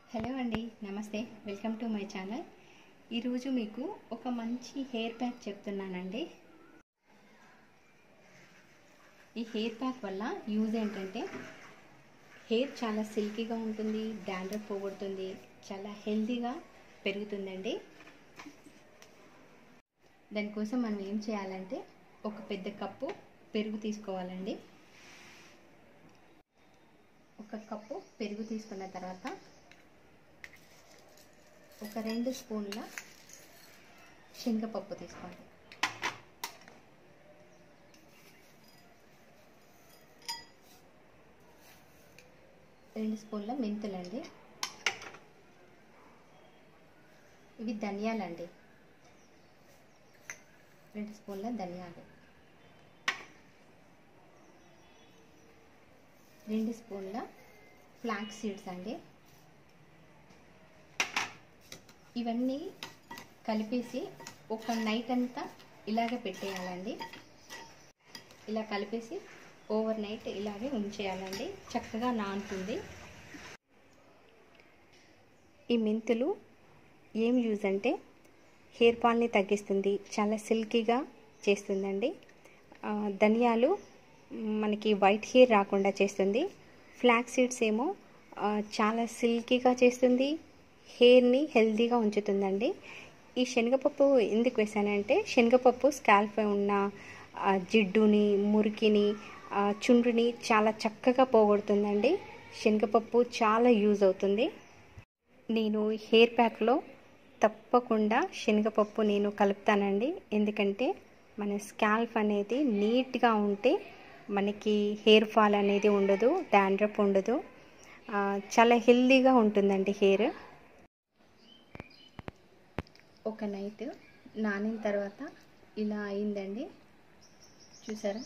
hello అండి నమస్తే welcome to my channel ఈరోజు మీకు ఒక మంచి హెయిర్ ప్యాక్ చెప్తున్నానండి ఈ హెయిర్ ప్యాక్ వల్ల యూజ్ ఏంటంటే హెయిర్ చాలా సిల్కీగా ఉంటుంది డాండ్రఫ్ పోగొడుతుంది చాలా హెల్తీగా పెరుగుతుందండి దానికోసం మనం ఏం చేయాలంటే ఒక పెద్ద కప్పు పెరుగు తీసుకోవాలండి ఒక కప్పు పెరుగు తీసుకున్న తర్వాత ఒక రెండు స్పూన్ల శనగపప్పు తీసుకోండి రెండు స్పూన్ల మెంతులండి ఇవి ధనియాలండి రెండు స్పూన్ల ధనియాలు రెండు స్పూన్ల ఫ్లాక్స్ సీడ్స్ అండి ఇవన్నీ కలిపేసి ఒక నైట్ అంతా ఇలాగే పెట్టేయాలండి ఇలా కలిపేసి ఓవర్ నైట్ ఇలాగే ఉంచేయాలండి చక్కగా నానుతుంది ఈ మెంతులు ఏం యూజ్ అంటే హెయిర్ ఫాల్ని తగ్గిస్తుంది చాలా సిల్కీగా చేస్తుందండి ధనియాలు మనకి వైట్ హెయిర్ రాకుండా చేస్తుంది ఫ్లాక్ సీడ్స్ ఏమో చాలా సిల్కీగా చేస్తుంది హెయిర్ని హెల్తీగా ఉంచుతుందండి ఈ శనగపప్పు ఎందుకు వేసానంటే శనగపప్పు స్కాల్ప్ ఉన్న జిడ్డుని మురికిని చుండ్రుని చాలా చక్కగా పోగొడుతుందండి శనగపప్పు చాలా యూజ్ అవుతుంది నేను హెయిర్ ప్యాక్లో తప్పకుండా శనగపప్పు నేను కలుపుతానండి ఎందుకంటే మన స్కాల్ప్ అనేది నీట్గా ఉంటే మనకి హెయిర్ ఫాల్ అనేది ఉండదు డాండ్రఫ్ ఉండదు చాలా హెల్తీగా ఉంటుందండి హెయిర్ ఒక నైట్ నానిన తర్వాత ఇలా అయిందండి చూసారా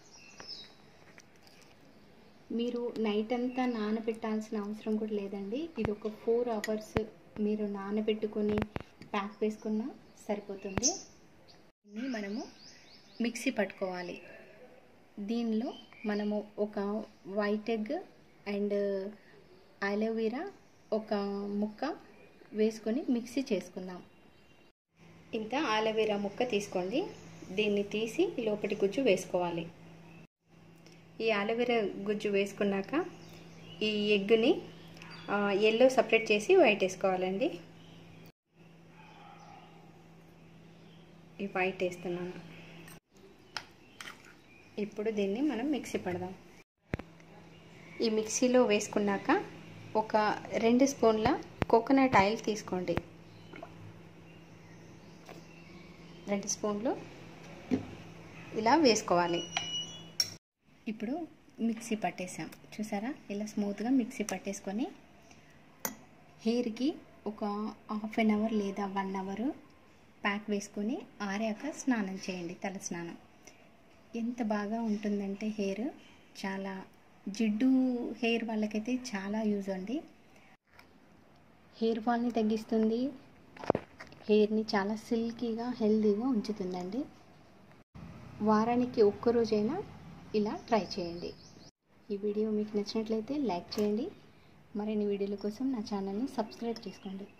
మీరు నైట్ అంతా నానబెట్టాల్సిన అవసరం కూడా లేదండి ఇది ఒక ఫోర్ అవర్స్ మీరు నానబెట్టుకొని ప్యాక్ వేసుకున్నా సరిపోతుంది దీన్ని మనము మిక్సీ పట్టుకోవాలి దీనిలో మనము ఒక వైట్ ఎగ్ అండ్ అలోవెరా ఒక ముక్క వేసుకొని మిక్సీ చేసుకుందాం ఇంత అలోవెరా ముక్క తీసుకోండి దీన్ని తీసి లోపటి గుజ్జు వేసుకోవాలి ఈ అలోవెరా గుజ్జు వేసుకున్నాక ఈ ఎగ్గుని ఎల్లో సపరేట్ చేసి వైట్ వేసుకోవాలండి ఈ వైట్ వేస్తున్నాను ఇప్పుడు దీన్ని మనం మిక్సీ పడదాం ఈ మిక్సీలో వేసుకున్నాక ఒక రెండు స్పూన్ల కోకోనట్ ఆయిల్ తీసుకోండి రెండు స్పూన్లు ఇలా వేసుకోవాలి ఇప్పుడు మిక్సీ పట్టేసాం చూసారా ఇలా స్మూత్గా మిక్సీ పట్టేసుకొని హెయిర్కి ఒక హాఫ్ అన్ అవర్ లేదా వన్ అవర్ ప్యాక్ వేసుకొని ఆరాక స్నానం చేయండి తల స్నానం ఎంత బాగా ఉంటుందంటే హెయిర్ చాలా జిడ్డు హెయిర్ వాళ్ళకైతే చాలా యూజ్ అండి హెయిర్ ఫాల్ని తగ్గిస్తుంది హెయిర్ని చాలా సిల్కీగా హెల్తీగా ఉంచుతుందండి వారానికి ఒక్కరోజైనా ఇలా ట్రై చేయండి ఈ వీడియో మీకు నచ్చినట్లయితే లైక్ చేయండి మరిన్ని వీడియోల కోసం నా ఛానల్ని సబ్స్క్రైబ్ చేసుకోండి